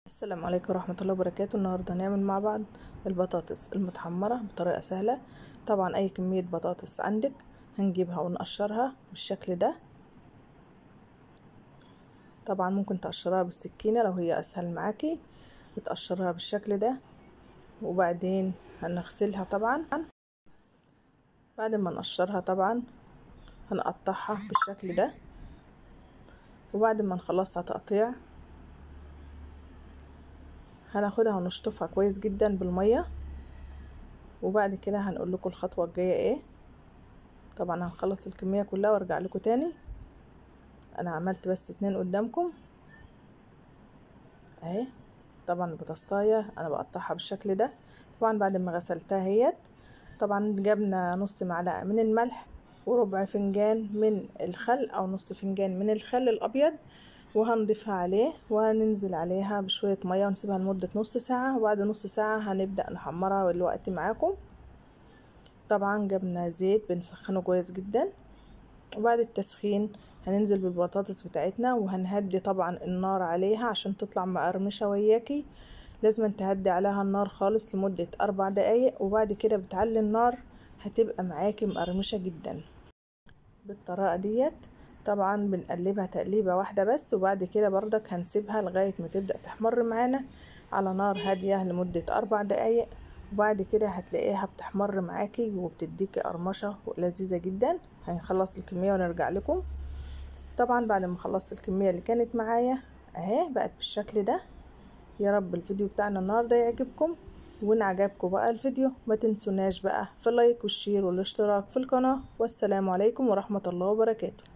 السلام عليكم ورحمة الله وبركاته النهاردة هنعمل مع بعض البطاطس المتحمرة بطريقة سهلة طبعا أي كمية بطاطس عندك هنجيبها ونقشرها بالشكل ده طبعا ممكن تقشرها بالسكينة لو هي أسهل معاكي بتقشرها بالشكل ده وبعدين هنغسلها طبعا بعد ما نقشرها طبعا هنقطعها بالشكل ده وبعد ما نخلصها تقطيع هناخدها ونشطفها كويس جدا بالمية وبعد كده هنقول لكم الخطوة الجاية ايه طبعا هنخلص الكمية كلها وارجع لكم تاني انا عملت بس اتنين قدامكم اهي طبعا البطاطاية انا بقطعها بالشكل ده طبعا بعد ما غسلتها هيت طبعا جبنا نص معلقة من الملح وربع فنجان من الخل او نص فنجان من الخل الابيض وهنضيفها عليه وهننزل عليها بشوية مية ونسيبها لمدة نص ساعة وبعد نص ساعة هنبدأ نحمرها دلوقتي معاكم طبعا جبنا زيت بنسخنه كويس جدا وبعد التسخين هننزل بالبطاطس بتاعتنا وهنهدي طبعا النار عليها عشان تطلع مقرمشة وياكي لازم تهدي عليها النار خالص لمدة أربع دقايق وبعد كده بتعلي النار هتبقى معاكي مقرمشة جدا بالطريقة ديت طبعا بنقلبها تقليبة واحدة بس وبعد كده بردك هنسيبها لغاية ما تبدأ تحمر معانا على نار هادية لمدة أربع دقايق وبعد كده هتلاقيها بتحمر معاكي وبتديكي قرمشة لذيذة جدا هنخلص الكمية ونرجع لكم طبعا بعد ما خلصت الكمية اللي كانت معايا اهي بقت بالشكل ده يا رب الفيديو بتاعنا النهاردة يعجبكم وان عجبكم بقى الفيديو ما تنسوناش بقى في اللايك والشير والاشتراك في القناة والسلام عليكم ورحمة الله وبركاته